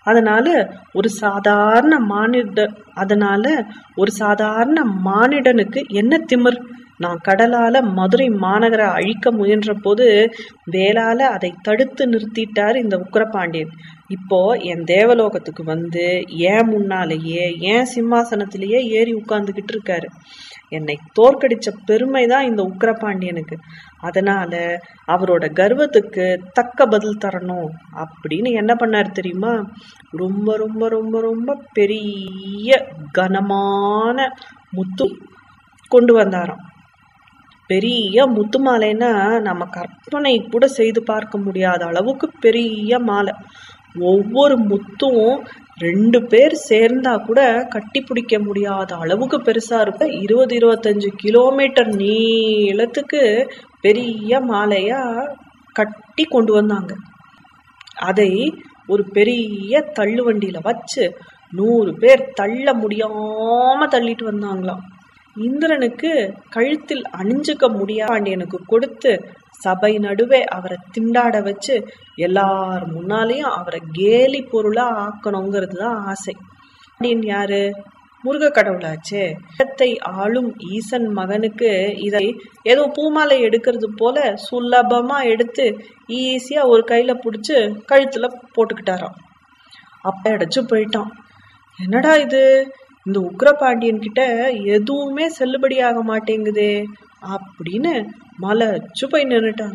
அதனால ஒரு சாதாரண மானிட அதனால ஒரு சாதாரண மானிடனுக்கு என்ன திமிர் நான் கடலால மதுரை மாநகரை அழிக்க முயன்ற போது வேளால அதை தடுத்து நிறுத்திட்டார் இந்த உக்கிரபாண்டியன் இப்போ என் தேவலோகத்துக்கு வந்து ஏன் முன்னாலேயே ஏன் சிம்மாசனத்திலேயே ஏறி உட்கார்ந்துகிட்டு இருக்காரு என்னை தோற்கடிச்ச பெருமை தான் இந்த உக்கிரபாண்டியனுக்கு அதனால அவரோட கர்வத்துக்கு தக்க பதில் தரணும் அப்படின்னு என்ன பண்ணார் தெரியுமா ரொம்ப ரொம்ப ரொம்ப ரொம்ப பெரிய கனமான முத்து கொண்டு வந்தாராம் பெரிய முத்து மாலைன்னா நம்ம கற்பனை கூட செய்து பார்க்க முடியாத அளவுக்கு பெரிய மாலை ஒவ்வொரு முத்தும் ரெண்டு பேர் சேர்ந்தா கூட கட்டி பிடிக்க முடியாத அளவுக்கு பெருசா இருக்கும் இருபது இருபத்தஞ்சு கிலோமீட்டர் நீளத்துக்கு பெரிய மாலையா கட்டி கொண்டு வந்தாங்க அதை ஒரு பெரிய தள்ளு வண்டியில வச்சு நூறு பேர் தள்ள முடியாம தள்ளிட்டு வந்தாங்களாம் இந்திரனுக்கு கழுத்தில் அணிஞ்சுக்க முடியாண்டியனுக்கு கொடுத்து சபை நடுவே அவரை திண்டாட வச்சு எல்லார் முன்னாலேயும் அவரை கேலி பொருளா ஆக்கணுங்கிறது தான் ஆசை பாண்டியன் யாரு முருக கடவுளாச்சே இடத்தை ஆளும் ஈசன் மகனுக்கு இதை ஏதோ பூமாலை எடுக்கிறது போல சுலபமா எடுத்து ஈஸியா ஒரு கையில புடிச்சு கழுத்துல போட்டுக்கிட்டாராம் அப்ப அடைச்சு போயிட்டான் என்னடா இது இந்த உக்ரபாண்டியன் கிட்ட எதுவுமே செல்லுபடியாக மாட்டேங்குதே அப்படின்னு மலைச்சு போய் நின்னுட்டான்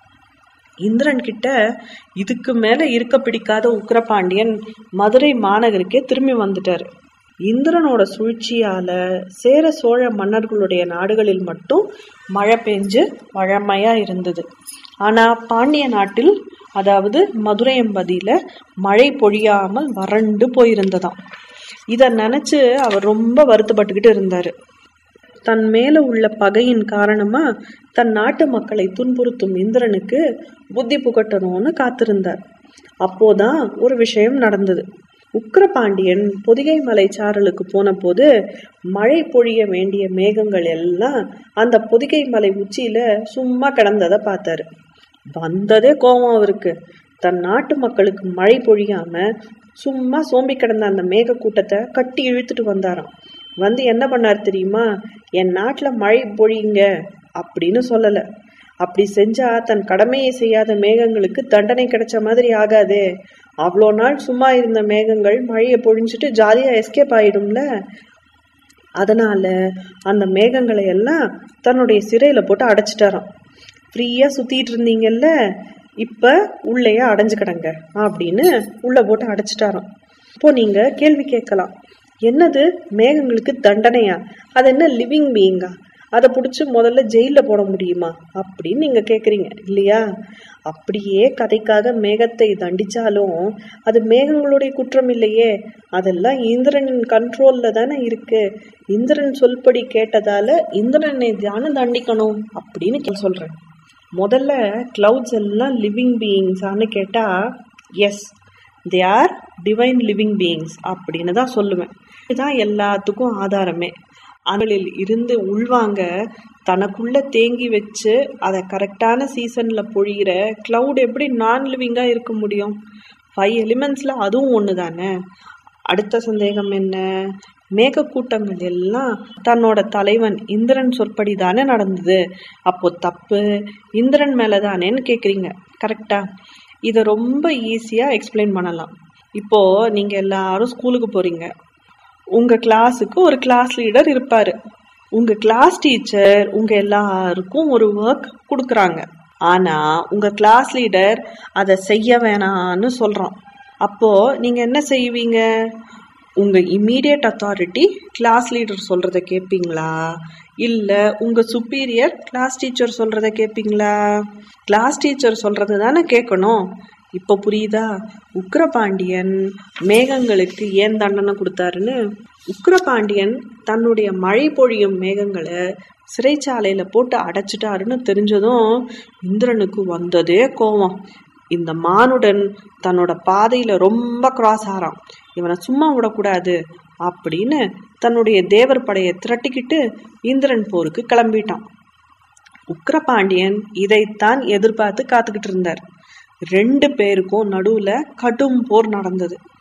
இந்திரன் கிட்ட இதுக்கு மேல இருக்க பிடிக்காத உக்ரபாண்டியன் மதுரை மாநகருக்கே திரும்பி வந்துட்டாரு இந்திரனோட சூழ்ச்சியால சேர சோழ மன்னர்களுடைய நாடுகளில் மட்டும் மழை பெஞ்சு வழமையா இருந்தது ஆனா பாண்டிய நாட்டில் அதாவது மதுரையம்பதியில மழை பொழியாமல் வறண்டு போயிருந்ததாம் இத நினைச்சு அவர் ரொம்ப வருத்தப்பட்டுக்கிட்டு இருந்தாரு தன் மேல உள்ள பகையின் காரணமா தன் நாட்டு மக்களை துன்புறுத்தும் இந்திரனுக்கு புத்தி புகட்டணும்னு காத்திருந்தார் அப்போதான் ஒரு விஷயம் நடந்தது உக்கிரபாண்டியன் பொதிகை மலை சாரலுக்கு போன போது மழை பொழிய வேண்டிய மேகங்கள் எல்லாம் அந்த பொதிகை மலை உச்சியில சும்மா கிடந்ததை பார்த்தாரு வந்ததே கோபம் அவருக்கு தன் நாட்டு மக்களுக்கு மழை பொழியாம சும்மா சோம்பி கிடந்த அந்த மேக கூட்டத்தை கட்டி இழுத்துட்டு வந்தாராம் வந்து என்ன பண்ணார் தெரியுமா என் நாட்டுல மழை பொழியுங்க அப்படின்னு சொல்லல அப்படி செஞ்சா தன் கடமையை செய்யாத மேகங்களுக்கு தண்டனை கிடைச்ச மாதிரி ஆகாதே அவ்வளோ நாள் சும்மா இருந்த மேகங்கள் மழையை பொழிஞ்சிட்டு ஜாலியா எஸ்கேப் ஆயிடும்ல அதனால அந்த மேகங்களை எல்லாம் தன்னுடைய சிறையில போட்டு அடைச்சிட்டாராம் ஃப்ரீயா சுத்திட்டு இருந்தீங்கல்ல இப்ப உள்ளேயே அடைஞ்சு கிடங்க அப்படின்னு உள்ள போட்டு அடைச்சிட்டாராம் இப்போ நீங்க கேள்வி கேட்கலாம் என்னது மேகங்களுக்கு தண்டனையா அது என்ன லிவிங் பீயிங்கா அதை பிடிச்சி முதல்ல ஜெயிலில் போட முடியுமா அப்படின்னு நீங்கள் கேட்குறீங்க இல்லையா அப்படியே கதைக்காக மேகத்தை தண்டிச்சாலும் அது மேகங்களுடைய குற்றம் இல்லையே அதெல்லாம் இந்திரனின் கண்ட்ரோலில் தானே இருக்கு இந்திரன் சொல்படி கேட்டதால இந்திரனை தானே தண்டிக்கணும் அப்படின்னு சொல்கிறேன் முதல்ல கிளவுட்ஸ் எல்லாம் லிவிங் பீயிங்ஸான்னு கேட்டால் yes they are divine living beings அப்படின்னு தான் சொல்லுவேன் இதுதான் எல்லாத்துக்கும் ஆதாரமே அவளில் இருந்து உள்வாங்க தனக்குள்ள தேங்கி வச்சு அதை கரெக்டான சீசன்ல பொழிகிற கிளவுட் எப்படி நான் லிவிங்கா இருக்க முடியும் ஃபைவ் எலிமெண்ட்ஸ்ல அதுவும் ஒன்று தானே அடுத்த சந்தேகம் என்ன மேகக்கூட்டங்கள் எல்லாம் தன்னோட தலைவன் இந்திரன் சொற்படி தானே நடந்தது அப்போ தப்பு இந்திரன் மேல தானேன்னு கேக்குறீங்க கரெக்டா இதை ரொம்ப ஈஸியா எக்ஸ்பிளைன் பண்ணலாம் இப்போ நீங்க எல்லாரும் ஸ்கூலுக்கு போறீங்க உங்க கிளாஸுக்கு ஒரு கிளாஸ் லீடர் இருப்பாரு உங்க கிளாஸ் டீச்சர் உங்க எல்லாருக்கும் ஒரு ஒர்க் கொடுக்குறாங்க ஆனா உங்க கிளாஸ் லீடர் அதை செய்ய வேணாம்னு சொல்றான் அப்போ நீங்க என்ன செய்வீங்க உங்க இம்மீடியட் அத்தாரிட்டி கிளாஸ் லீடர் சொல்றத கேட்பீங்களா இல்ல உங்க சுப்பீரியர் கிளாஸ் டீச்சர் சொல்றத கேட்பீங்களா கிளாஸ் டீச்சர் சொல்றது தானே கேட்கணும் இப்போ புரியுதா உக்கிரபாண்டியன் மேகங்களுக்கு ஏன் தண்டனை கொடுத்தாருன்னு உக்கிரபாண்டியன் தன்னுடைய மழை பொழியும் மேகங்களை சிறைச்சாலையில போட்டு அடைச்சிட்டாருன்னு தெரிஞ்சதும் இந்திரனுக்கு வந்ததே கோவம் இந்த மானுடன் தன்னோட பாதையில ரொம்ப கிராஸ் ஆறான் இவனை சும்மா விடக்கூடாது அப்படின்னு தன்னுடைய தேவர் படையை திரட்டிக்கிட்டு இந்திரன் போருக்கு கிளம்பிட்டான் உக்கிரபாண்டியன் இதைத்தான் எதிர்பார்த்து காத்துக்கிட்டு இருந்தார் ரெண்டு பேருக்கும் நடுவுல கடும் போர் நடந்தது